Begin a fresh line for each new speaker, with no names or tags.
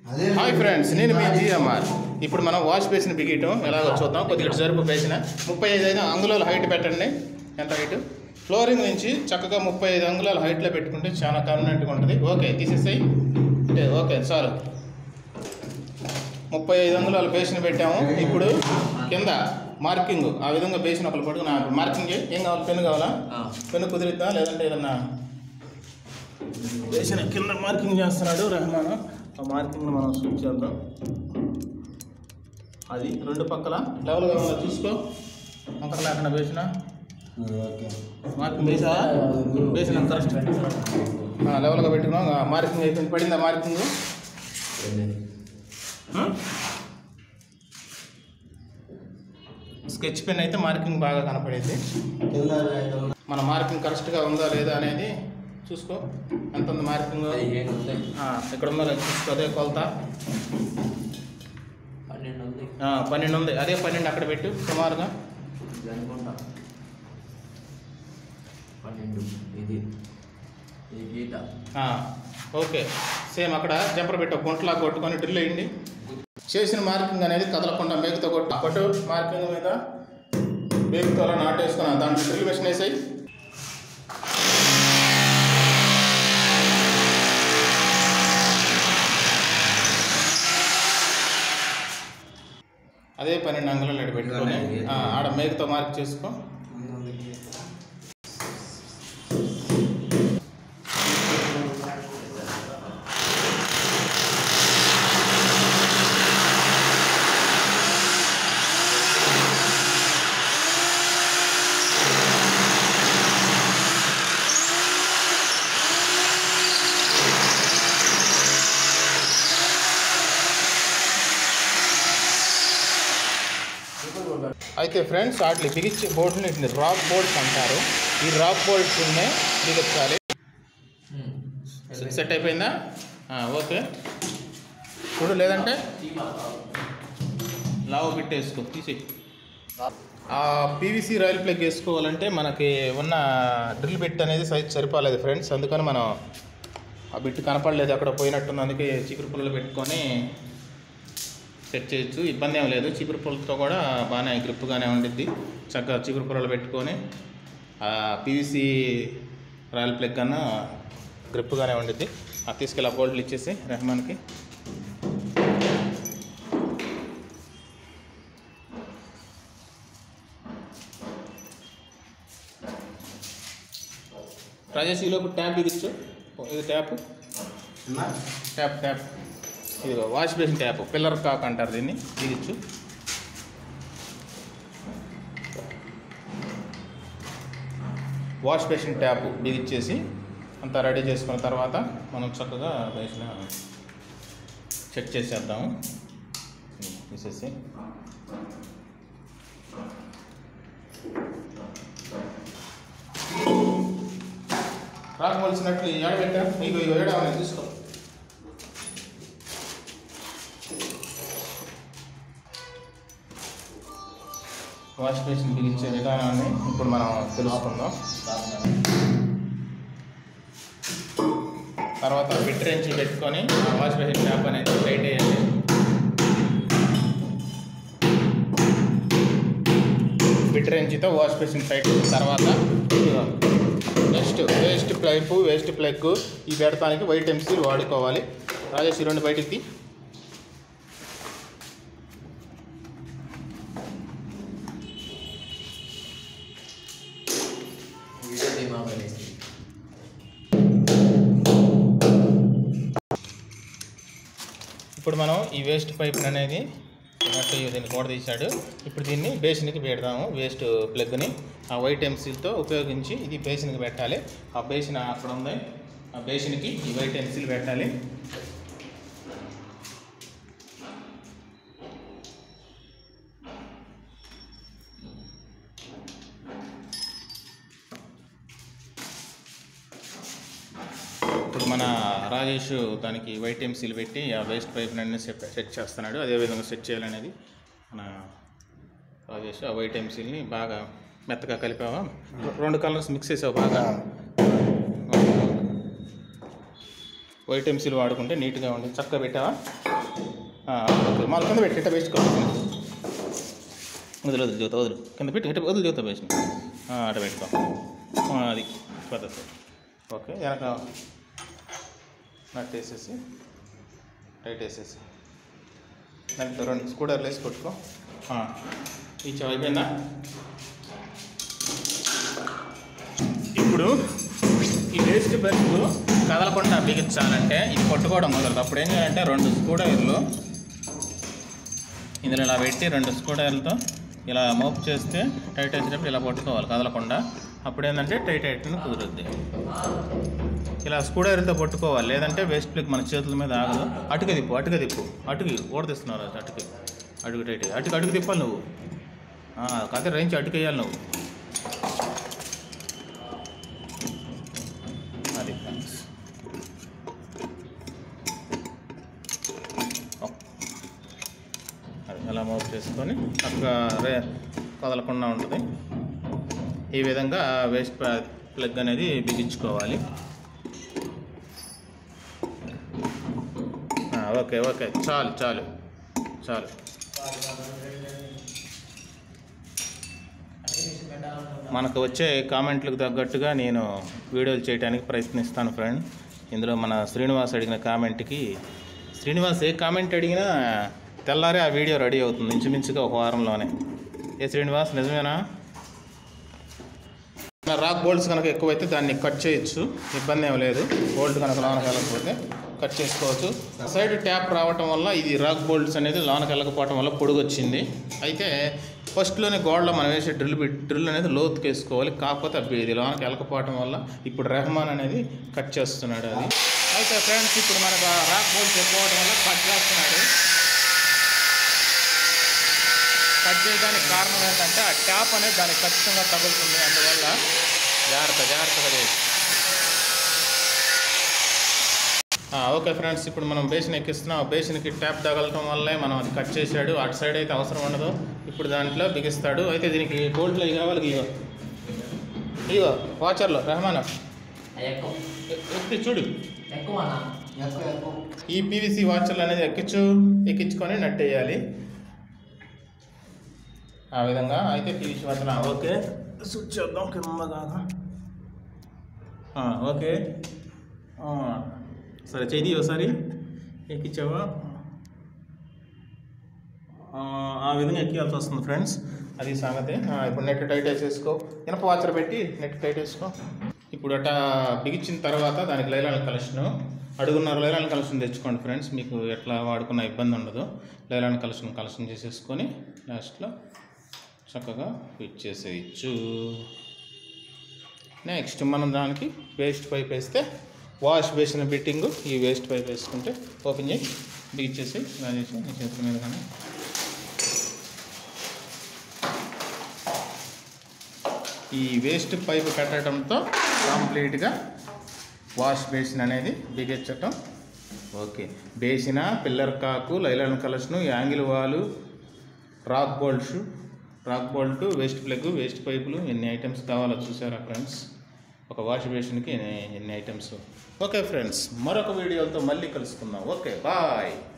అదే
hi friends నేను మీ GMR ఇప్పుడు మనం వాష్ బేసిన్ బిగియటం ఎలాగో చూద్దాం కొద్దిగా జరుపు బేసిన ముప్పై ఐదు ఐదు అంగుళాల హైట్ పెట్టండి ఎంత హైట్ ఫ్లోరింగ్ నుంచి చక్కగా ముప్పై ఐదు అంగుళాల హైట్లో పెట్టుకుంటే చాలా కన్వీనెంట్గా ఉంటుంది ఓకే తీసేసాయి అంటే ఓకే చాలు ముప్పై ఐదు అంగుళాల బేసిన్ పెట్టాము ఇప్పుడు కింద మార్కింగ్ ఆ విధంగా బేసిన్ ఒకరు పట్టుకుని మార్కింగ్ ఏం కావాలి పెన్ను కావాలా పెన్ను కుదిరిద్దా లేదంటే ఏదన్నా వేసిన కింద మార్కింగ్ చేస్తున్నాడు రెహమాన్ ఆ మార్కింగ్ మనం స్విచ్ చేద్దాం అది రెండు పక్కల లెవెల్గా ఉందో చూసుకో వంకర లేకుండా వేసిన
ఓకే
మార్కింగ్ వేసా వేసిన కరెక్ట్ లెవెల్గా పెట్టుకున్నాం ఆ మార్కింగ్ అయిపోయింది పడిందా మార్కింగ్ స్కెచ్ పెన్ అయితే మార్కింగ్ బాగా కనపడేది
కింద ఉన్న
మన మార్కింగ్ కరెక్ట్గా ఉందా లేదా అనేది చూసుకో ఎంత ఉంది మార్కింగ్ ఆ, ఇక్కడ ఉందా లేదా చూసుకో అదే కొలత
పన్నెండు ఉంది
ఆ, పన్నెండు ఉంది అదే పన్నెండు అక్కడ పెట్టు సుమారుగా
ఇది అనుకుంటా పన్నెండు ఇది ఇది గీత
ఆ, ఓకే సేమ్ అక్కడ జంపర్ పెట్టు గుంటలా కొట్టుకొని డ్రిల్ వేయండి చేసిన మార్కింగ్ అనేది కదలకుండా మేకుతో కొట్టు కొట్టు మార్కింగ్ మీద మేకుతో అలా నాటేసుకున్నా దాంట్లో డ్రిల్ మెషిన్ వేసాయి అదే పన్నెండు అంగుళాలు ఎడ పెట్టుకొని ఆ, ఆడ మేకుతో మార్క్ చేసుకో అయితే ఫ్రెండ్స్ వాటిని బిగించే బోర్డుని రాక్ బోర్డ్స్ అంటారు ఈ రాక్ బోర్డ్స్నే బిగించాలి సెట్ అయిపోయిందా ఆ, ఓకే చూడు లేదంటే లావు బిట్ వేసుకో తీసి ఆ పీవీసీ రాయల్ ప్లగ్ వేసుకోవాలంటే మనకి ఉన్న డ్రిల్ బిట్ అనేది సైజ్ సరిపోలేదు ఫ్రెండ్స్ అందుకని మనం ఆ బిట్ కనపడలేదు అక్కడ పోయినట్టుంది అందుకే చీపురు పుల్లలు పెట్టుకొని సెట్ చేయొచ్చు ఇబ్బంది ఏం లేదు చీపురు పుల్లతో కూడా బాగానే గ్రిప్గానే ఉండిద్ది చక్కగా చీపురు పుల్లలు పెట్టుకొని ఆ పీవీసీ రాయల్ ప్లగ్ కన్నా గ్రిప్గానే ఉండిద్ది అది తీసుకెళ్ళి ఆ బోల్ట్లు ఇచ్చేసి రెహమాన్కి రాజేష్ ఈలోపు ట్యాప్ బిగించు ఇది ట్యాప్ ట్యాప్ ట్యాప్ ఇది wash basin tap pillar cock అంటారు దీన్ని బిగించు వాష్ బేసిన్ ట్యాప్ బిగించేసి అంతా రెడీ చేసుకున్న తర్వాత మనం చక్కగా బేసిన చెక్ చేసేద్దాము తీసేసి రాకవలసినట్లు ఏడబెట్టా మీకు ఏడాలని తీసుకో వాష్ బేసిన్ బిగించే విధానాన్ని ఇప్పుడు మనం తెలుసుకుందాం తర్వాత ఫిట్ రెంచి పెట్టుకొని ఆ వాష్ బేసిన్ ట్యాప్ అనేది టైట్ వేయండి ఫిట్ రెంచితో వాష్ బేసిన్ టైట్ చేసిన తర్వాత next waste pipe waste plug ఈ పెడతానికి వైట్ ఎంసీల్ వాడుకోవాలి రాజేష్ ఈ రెండు బయటికి తీ.
వీడియో ధీమా పడేసి
ఇప్పుడు మనం ఈ వేస్ట్ పైప్ అనేది నట్టు దీన్ని కూడా తీశాడు ఇప్పుడు దీన్ని బేసిన్కి పెడదాము వేస్ట్ ప్లగ్ని ఆ వైట్ ఎంసీల్తో ఉపయోగించి ఇది బేసిన్కి పెట్టాలి ఆ బేసిన్ అక్కడ ఉంది ఆ బేసిన్కి ఈ వైట్ ఎంసీల్ పెట్టాలి ఇప్పుడు మన రాజేష్ దానికి వైట్ ఎంసీల్ పెట్టి ఆ వేస్ట్ పైప్ అన్ని సెట్ సెట్ చేస్తున్నాడు అదే విధంగా సెట్ చేయాలనేది మన రాజేష్ ఆ వైట్ ఎంసీల్ని బాగా మెత్తగా కలిపావా రెండు కలర్స్ మిక్స్ చేసావు బాగా వైట్ ఎంసీల్ వాడుకుంటే నీట్గా ఉంటుంది చక్కగా పెట్టావా ఆ, ఓకే మళ్ళీ కింద పెట్టి ఇట్ట వేసుకోవాలి వదిలి వదిలి జ్యోత వదిలి కింద పెట్టి ఇట్ట వదిలి జ్యోత వేసిన అట్ట పెట్టుకో ఆ, అది పద్ధతి ఓకే వెనక నట్ వేసేసి టైట్ వేసేసి దాంట్లో రెండు స్కూటర్లు వేసి కొట్టుకో ఆ, ఈ చెవి అయిపోయిందా ఇప్పుడు ఈ వేస్ట్ బెల్ట్ కదలకుండా బిగించాలంటే ఇది కొట్టుకోవడం మొదలు అప్పుడు ఏం చేయాలంటే రెండు స్కూటర్లు ఇందులో ఇలా పెట్టి రెండు స్కూటర్లతో ఇలా మోపు చేస్తే టైట్ వేసేటప్పుడు ఇలా పట్టుకోవాలి కదలకుండా అప్పుడు ఏంటంటే టైట్ అయిట్ని కుదురుద్ది ఇలా స్కూడైర్తో పట్టుకోవాలి లేదంటే వేస్ట్ ప్లేక్ మన చేతుల మీద ఆగదు అటుక తిప్పు అటుక తిప్పు అటుకి ఓడదీస్తున్నారు అది అటుకి అటుకు టైట్ అటుకు అటుకు తిప్పాలి నువ్వు కథ రేంచి అటుకేయాలి నువ్వు అది ఫ్రెండ్స్ అది అలా మౌత్ చేసుకొని చక్కగా రే కదలకుండా ఉంటుంది ఈ విధంగా వేస్ట్ ప్లగ్ అనేది బిగించుకోవాలి ఆ, ఓకే ఓకే చాలు చాలు చాలు మనకు వచ్చే కామెంట్లకు తగ్గట్టుగా నేను వీడియోలు చేయడానికి ప్రయత్నిస్తాను ఫ్రెండ్ ఇందులో మన శ్రీనివాస్ అడిగిన కామెంట్కి శ్రీనివాస్ ఏ కామెంట్ అడిగినా తెల్లారే ఆ వీడియో రెడీ అవుతుంది ఇంచుమించుగా ఒక వారంలోనే ఏ శ్రీనివాస్ నిజమేనా రాక్ బోల్ట్స్ కనుక ఎక్కువైతే దాన్ని కట్ చేయొచ్చు ఇబ్బంది ఏం లేదు బోల్ట్ కనుక లోనకి వెళ్ళకపోతే కట్ చేసుకోవచ్చు సైడ్ ట్యాప్ రావటం వల్ల ఇది రాక్ బోల్ట్స్ అనేది లోనకి వెళ్ళకపోవటం వల్ల పొడుగు వచ్చింది అయితే ఫస్ట్లోనే గోడలో మనం వేసే డ్రిల్ బిట్ డ్రిల్ అనేది లోతుకి వేసుకోవాలి కాకపోతే అబ్బి ఇది లోనకి వెళ్ళకపోవటం వల్ల ఇప్పుడు రెహమాన్ అనేది కట్ చేస్తున్నాడు అది అయితే ఫ్రెండ్స్ ఇప్పుడు మనకు ఆ రాక్ బోల్ట్స్ ఎక్కువ అవడం వల్ల కట్ చేస్తున్నాడు కట్ చేయడానికి కారణం ఏంటంటే ఆ ట్యాప్ అనేది దానికి ఖచ్చితంగా తగులుతుంది అందువల్ల జాగ్రత్త జాగ్రత్తగా చేయి ఆ, ఓకే ఫ్రెండ్స్ ఇప్పుడు మనం బేసిన్ ఎక్కిస్తున్నాం ఆ బేసిన్కి ట్యాప్ తగలటం వల్లే మనం అది కట్ చేశాడు అటు సైడ్ అయితే అవసరం ఉండదు ఇప్పుడు దాంట్లో బిగిస్తాడు అయితే దీనికి గోల్డ్లో ఇవి కావాలి ఇగో ఇగో వాచర్లో రెహమాన్
ఎక్కువ
ఎక్కి చూడు
ఎక్కువ అన్న
ఎక్కువ ఎక్కువ
ఈ పీవీసీ వాచర్లు అనేది ఎక్కించు ఎక్కించుకొని నట్టేయాలి ఆ విధంగా అయితే పీవీసీ వాచర్ ఓకే స్విచ్ చేద్దాం కిందగా ఆ, ఓకే ఆ, సరే చెయ్యి ఒకసారి ఎక్కించావా ఆ, ఆ విధంగా ఎక్కియాల్సి వస్తుంది ఫ్రెండ్స్ అది సంగతి ఆ, ఇప్పుడు నెట్ టైట్ వేసేసుకో ఇనప వాచర్ పెట్టి నెట్ టైట్ వేసుకో ఇప్పుడు అట్టా బిగించిన తర్వాత దానికి లైలాన్ కలెక్షన్ అడుగున్నర లైలాన్ కలెక్షన్ తెచ్చుకోండి ఫ్రెండ్స్ మీకు ఎట్లా వాడుకున్న ఇబ్బంది ఉండదు లైలాన్ కలెక్షన్ కలెక్షన్ చేసేసుకొని లాస్ట్లో చక్కగా ఫిట్ చేసేయచ్చు నెక్స్ట్ మనం దానికి వేస్ట్ పైప్ వేస్తే వాష్ బేసిన బిట్టింగ్ ఈ వేస్ట్ పైప్ వేసుకుంటే ఓపెన్ చేసి బిగించేసి ఇలా చేసి నీ చేతుల మీద కానీ ఈ వేస్ట్ పైప్ పెట్టడంతో కంప్లీట్గా వాష్ బేసిన్ అనేది బిగించటం okay basin pillar cock nylon కలర్స్ను angle valve rack bolts rack bolt waste plug waste పైపులు ఎన్ని ఐటమ్స్ కావాలో చూసారా ఫ్రెండ్స్ ఒక వాష్ బేసిన్కి ఎన్ని ఎన్ని ఐటమ్స్ ఓకే ఫ్రెండ్స్ మరొక వీడియోతో మళ్ళీ కలుసుకుందాం ఓకే బాయ్